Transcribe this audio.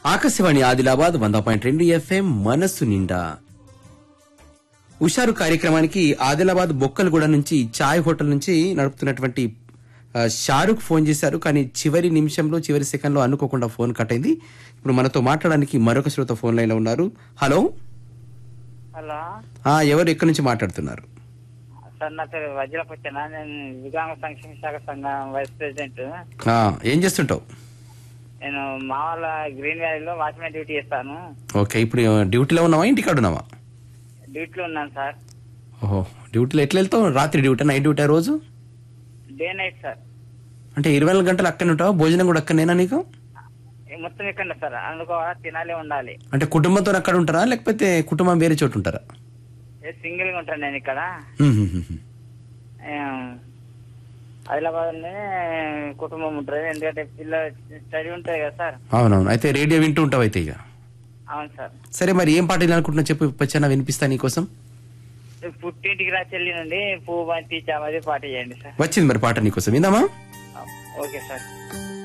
ఆకాశవాణి ఆదిలాబాద్ వంద పాయింట్ రెండు ఎఫ్ఎం మనస్సు నిండా ఉషారు కార్యక్రమానికి ఆదిలాబాద్ బొక్కలగూడ నుంచి చాయ్ హోటల్ నుంచి నడుపుతున్నటువంటి ఆ, షారుఖ్ ఫోన్ చేశారు కానీ చివరి నిమిషంలో చివరి సెకండ్లో అనుకోకుండా ఫోన్ కట్ అయింది ఇప్పుడు మనతో మాట్లాడడానికి మరొక శ్రోత ఫోన్ లైన్ లో ఉన్నారు హలో హలో ఆ, ఎవరు ఎక్కడి నుంచి మాట్లాడుతున్నారు సార్ నా పేరు వజ్రపచ్చన నేను వికలాంగ సంక్షేమ శాఖ సంఘం వైస్ ప్రెసిడెంట్ ఆ, ఏం చేస్తుంటావు నేను మా వాళ్ళ గ్రీన్ వ్యాలీలో వాచ్మెన్ డ్యూటీ చేస్తాను ఓకే ఇప్పుడు డ్యూటీలో ఉన్నావా ఇంటికాడ ఉన్నావా డ్యూటీలో ఉన్నాను సార్ ఓహో డ్యూటీలో ఎట్లా వెళ్తావు రాత్రి డ్యూటీ నైట్ డ్యూటీ రోజు డే నైట్ సార్ అంటే ఇరవై నాలుగు గంటలు అక్కడనే ఉంటావా భోజనం కూడా అక్కడనేనా నీకు ఈ మొత్తం ఇక్కడ సార్ అందుకోవాలి తినాలి ఉండాలి అంటే కుటుంబంతో అక్కడ ఉంటారా లేకపోతే కుటుంబం వేరే చోటు ఉంటారా సింగిల్ గా ఉంటాను నేను ఇక్కడ మ్మ్, మ్మ్, మ్మ్. ఆదిలాబాద్ కుటుంబం ఉంటుంది ఎందుకంటే పిల్ల స్టడీ ఉంటుంది కదా సార్ అవునవును అయితే రేడియో వింటూ ఉంటావు అయితే ఇక అవును సార్ సరే మరి ఏం పాట వినాలనుకుంటున్నా చెప్పు పచ్చన్న వినిపిస్తా నీకోసం పుట్టింటికి రా చెల్లి నుండి పువ్వు బంతి చామది పాట చేయండి సార్ వచ్చింది మరి పాట నీకోసం విందామా ఓకే సార్